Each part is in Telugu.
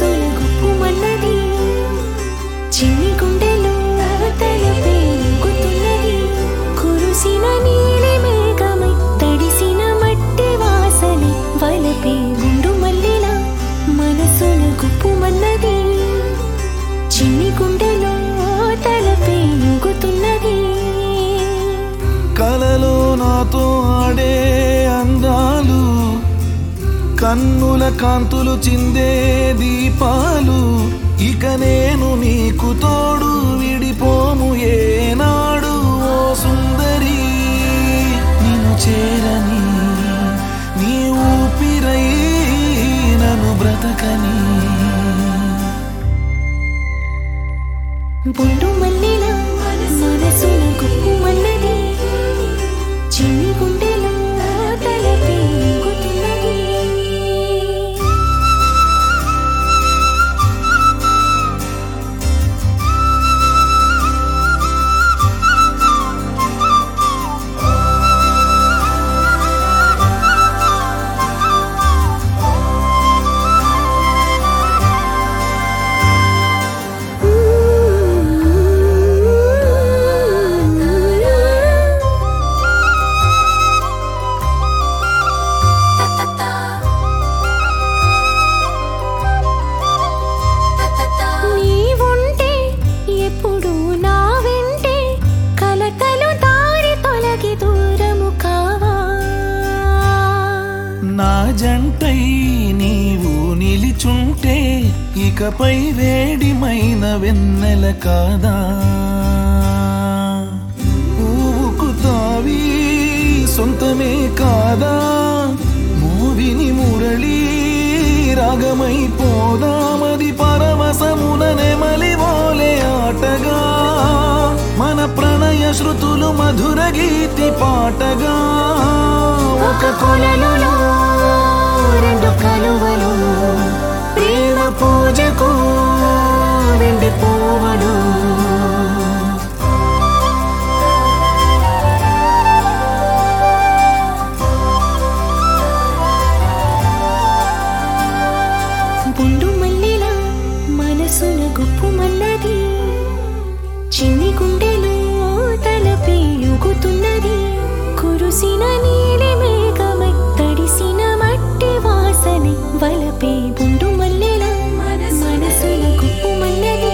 మనసుల గుప్పుమన్నది చిన్ని గుండెలో తలపే ఊగుతున్నది కురుసిన నీలి మేఘమై తడిసిన మట్టి వాసనే వలపే గుండు మల్లిల మనసుల గుప్పుమన్నది చిన్ని గుండెలో తలపే ఊగుతున్నది కలలో నాతో ఆడే అందాలు కన్నుల కాంతులు చిందే దీపాలు ఇక నేను నీకు తోడు విడిపోము ఏనాడు ఓ సుందరి నిన్ను చేరని నీ ఊపిరై నన్ను బ్రతకని బొండు మల్లిల మనసున గుప్పుమన్నది చిన్ని గుండెలో తలపే ఊగుతున్నది నీవుంటే ఎప్పుడు నా వెంటే కలతలు దారి తొలగి దూరము కావా నా జంటై నీవు నిలిచుంటే ఇకపై వేడిమైన వెన్నెల కాదా పువ్వుకు తావి సొంతమే కాదా మూవిని మురళి రాగమై పోదామది పరవశమున నెమలివోలే ఆటగా మన ప్రణయ శృతులు మధుర గీతి పాటగా ఒక కొలనులో రెండు కలువలు ప్రేమ పూజకు వెండి పోవను బొండు మల్లిల మనసున గుప్పుమన్నది చిన్ని గుండెలో తలపే యుగుతున్నది కురుసిన నీలి మేఘమై తడిసిన మట్టి వాసనే వలపే బొండు మల్లెల మనసుల గుప్పుమన్నది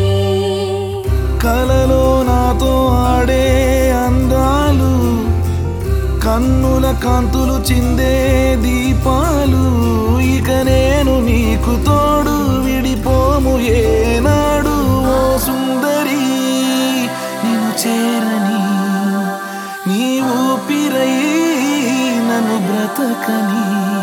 కలలో నాతో ఆడే అందాలు కన్నుల కాంతులు చిందే దీపాలు ఇక నేను నీకు తోడు విడిపోము ఏనాడు ఓ సుందరి నిన్ను చేరని నీ ఊపిరై నన్ను బ్రతకని